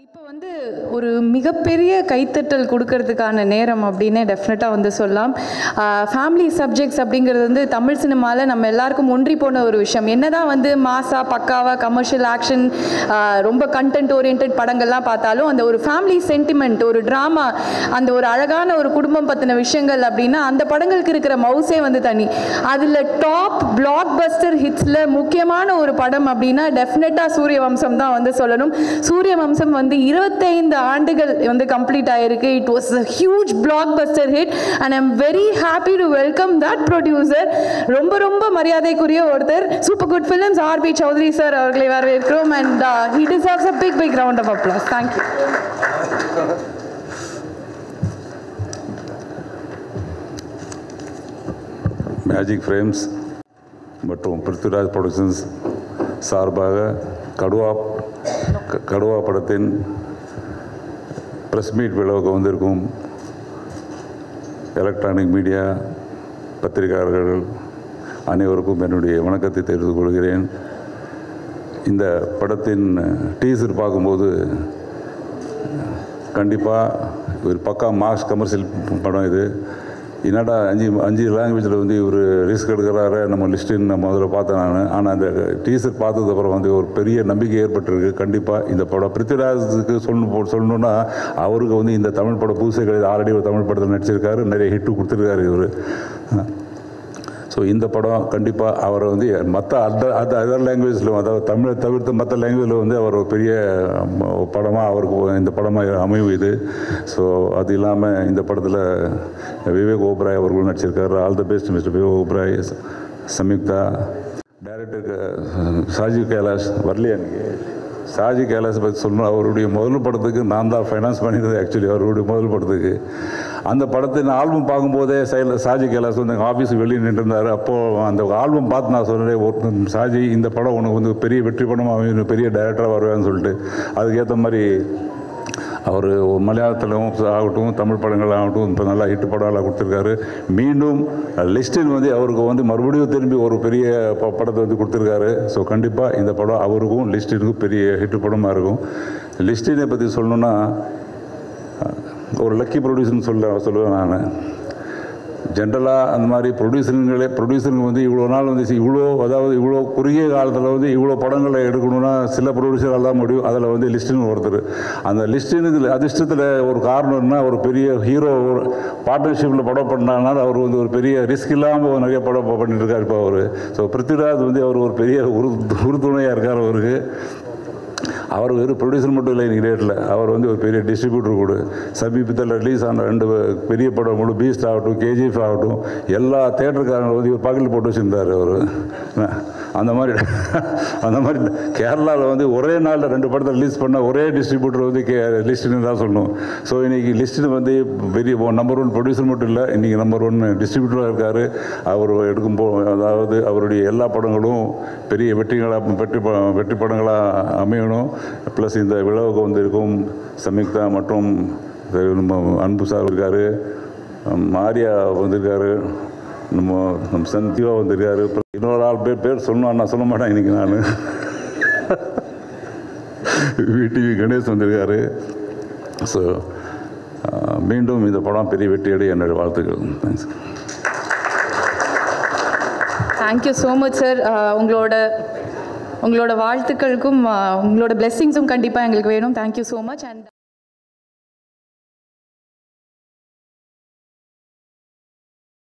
இப்போ வந்து ஒரு மிகப்பெரிய கைத்தட்டல் கொடுக்கறதுக்கான நேரம் அப்படின்னே டெஃபினட்டாக வந்து சொல்லலாம் ஃபேமிலி சப்ஜெக்ட்ஸ் அப்படிங்கிறது வந்து தமிழ் சினிமாவில் நம்ம எல்லாருக்கும் ஒன்றி போன ஒரு விஷயம் என்னதான் வந்து மாசா பக்காவா கமர்ஷியல் ஆக்ஷன் ரொம்ப கண்டென்ட் ஓரியன்ட் படங்கள்லாம் பார்த்தாலும் அந்த ஒரு ஃபேமிலி சென்டிமெண்ட் ஒரு ட்ராமா அந்த ஒரு அழகான ஒரு குடும்பம் பற்றின விஷயங்கள் அப்படின்னா அந்த படங்களுக்கு இருக்கிற மவுஸே வந்து தனி அதில் டாப் பிளாக் பஸ்டர் ஹிட்ஸில் முக்கியமான ஒரு படம் அப்படின்னா டெஃபினட்டாக சூரிய வம்சம் தான் வந்து சொல்லணும் சூரிய வம்சம் வந்து இருபத்தைந்து ஆண்டுகள் வந்து கம்ப்ளீட் ஆயிருக்கு it was a huge blockbuster hit and I'm very happy to welcome that producer ரொம்ப ரொம்ப மரியாதைக்குரிய ஒருத்தர் super good films RB Choudhary sir அவர்களை வரவேற்கிறோம் and he deserves a big big round of applause thank you magic frames மற்றும் Prithviraj productions சார்பாக கடுவா க- கடுவா படத்தின் ப்ரெஸ் மீட் விழாவுக்கு வந்திருக்கும் எலக்ட்ரானிக் மீடியா பத்திரிகையாளர்கள் அனைவருக்கும் என்னுடைய வணக்கத்தை தெரிவித்துக் கொள்கிறேன் இந்த படத்தின் டீசர் பார்க்கும்போது கண்டிப்பாக ஒரு பக்கா மார்க்ஸ் கமர்ஷியல் படம் இது என்னடா அஞ்சு அஞ்சு லாங்குவேஜில் வந்து இவர் ரிஸ்க் எடுக்கிறாரு நம்ம லிஸ்ட்டுன்னு நான் முதல்ல பார்த்தேன் நான் ஆனால் அந்த டீசர் பார்த்ததுக்கப்புறம் வந்து ஒரு பெரிய நம்பிக்கை ஏற்பட்டிருக்கு கண்டிப்பாக இந்த படம் பிருத்திவிராஜுக்கு சொல்லணும் சொல்லணுன்னா அவருக்கு வந்து இந்த தமிழ் படம் புதுசே கிடையாது ஆல்ரெடி ஒரு தமிழ் படத்தில் நடிச்சிருக்காரு நிறைய ஹிட்டு கொடுத்துருக்காரு இவர் ஸோ இந்த படம் கண்டிப்பாக அவரை வந்து மற்ற அதர் அது அதர் லாங்குவேஜில் அதாவது தமிழை தவிர்த்து மற்ற லாங்குவேஜில் வந்து அவர் ஒரு பெரிய படமாக அவருக்கு இந்த படமாக அமைவு இது ஸோ அது இல்லாமல் இந்த படத்தில் விவேக் ஓப்ராய் அவர்களும் நடிச்சிருக்காரு all the best mister Vivek Oberoi Samyuktha டைரக்டருக்கு சாஜிவ் கைலாஷ் வரலையா எனக்கு ஷாஜி கைலாஸ் பற்றி சொல்லணும் அவருடைய முதல் படத்துக்கு நான் தான் ஃபைனான்ஸ் பண்ணியிருந்தது ஆக்சுவலி அவருடைய முதல் படத்துக்கு அந்த படத்தின் ஆல்பம் பார்க்கும்போதே சைல ஷாஜி கைலாஸ் வந்து எங்கள் ஆஃபீஸுக்கு வெளியே நின்றுருந்தார் அப்போது அந்த ஆல்பம் பார்த்து நான் சொன்னேன் ஒரு ஷாஜி இந்த படம் உனக்கு வந்து பெரிய வெற்றி படமாக அமையும் பெரிய டைரக்டராக வருவேன்னு சொல்லிட்டு அதுக்கேற்ற மாதிரி அவர் மலையாளத்திலும் ஆகட்டும் தமிழ் படங்கள் ஆகட்டும் இப்போ நல்லா ஹிட் படம்லாம் கொடுத்துருக்காரு மீண்டும் லிஸ்டின் வந்து அவருக்கு வந்து மறுபடியும் திரும்பி ஒரு பெரிய ப- படத்தை வந்து கொடுத்துருக்காரு ஸோ கண்டிப்பாக இந்த படம் அவருக்கும் லிஸ்டினுக்கும் பெரிய ஹிட் படமாக இருக்கும் லிஸ்டினை பற்றி சொல்லணுன்னா ஒரு லக்கி ப்ரொடியூசர்னு சொல்ல சொல்லுவேன் நான் ஜென்ரலாக அந்த மாதிரி ப்ரொடியூசருங்களே ப்ரொடியூசருங்க வந்து இவ்வளோ நாள் வந்து இவ்வளோ அதாவது இவ்வளோ குறுகிய காலத்தில் வந்து இவ்வளோ படங்களை எடுக்கணும்னா சில ப்ரொடியூசரால் தான் முடியும் அதில் வந்து லிஸ்ட்டுன்னு ஒருத்தர் அந்த லிஸ்ட்டுன்னு அதிர்ஷ்டத்தில் ஒரு காரணம்னா ஒரு பெரிய ஹீரோ ஒரு பார்ட்னர்ஷிப்பில் படம் பண்ணாலும் அவர் வந்து ஒரு பெரிய ரிஸ்க் இல்லாமல் நிறைய படம் பண்ணிட்டு இருக்காரு இப்போ அவர் ஸோ பிருத்திவிராஜ் வந்து அவர் ஒரு பெரிய உரு உறுதுணையாக இருக்கார் அவருக்கு அவர் வெறும் ப்ரொடியூசர் மட்டும் இல்லை இன்னைக்கு டேட்டில் அவர் வந்து ஒரு பெரிய டிஸ்ட்ரிபியூட்டர் கூட சமீபத்தில் ரிலீஸ் ஆன ரெண்டு பெரிய படம் கூட பீஸ்ட் ஆகட்டும் கேஜிஎஃப் ஆகட்டும் எல்லா தேட்டருக்காரங்களும் வந்து ஒரு பக்கெட்டில் போட்டு வச்சுருந்தார் அவர் அந்த மாதிரி அந்த மாதிரி கேரளாவில் வந்து ஒரே நாளில் ரெண்டு படத்தை ரிலீஸ் பண்ண ஒரே டிஸ்ட்ரிபியூட்டர் வந்து கே லிஸ்ட்டுன்னு தான் சொல்லணும் ஸோ இன்றைக்கி லிஸ்ட்டு வந்து பெரிய நம்பர் ஒன் ப்ரொடியூசர் மட்டும் இல்லை இன்றைக்கி நம்பர் ஒன் டிஸ்ட்ரிபியூட்டராக இருக்கார் அவர் எடுக்கும் போ அதாவது அவருடைய எல்லா படங்களும் பெரிய வெற்றிகளாக வெற்றி ப- வெற்றி படங்களாக அமையணும் ப்ளஸ் இந்த விழாவுக்கு வந்திருக்கும் சம்யுக்தா மற்றும் நம்ம அன்பு சார் இருக்கார் மாரியா வந்திருக்காரு நம்ம நம்ம சந்திவா வந்திருக்காரு அப்புறம் இன்னொரு ஆள் பேர் பேர் சொல்லணும் நான் சொல்ல மாட்டேன் இன்னைக்கு நான் விடிவி கணேஷ் வந்திருக்காரு ஸோ மீண்டும் இந்த படம் பெரிய வெற்றியடைய என்னுடைய வாழ்த்துக்கள் thanks thank you so much sir உங்களோட உங்களோட வாழ்த்துக்களுக்கும் uh, உங்களோட பிளெஸ்ஸிங்ஸும் கண்டிப்பாக எங்களுக்கு வேணும் தேங்க்யூ ஸோ மச் அண்ட்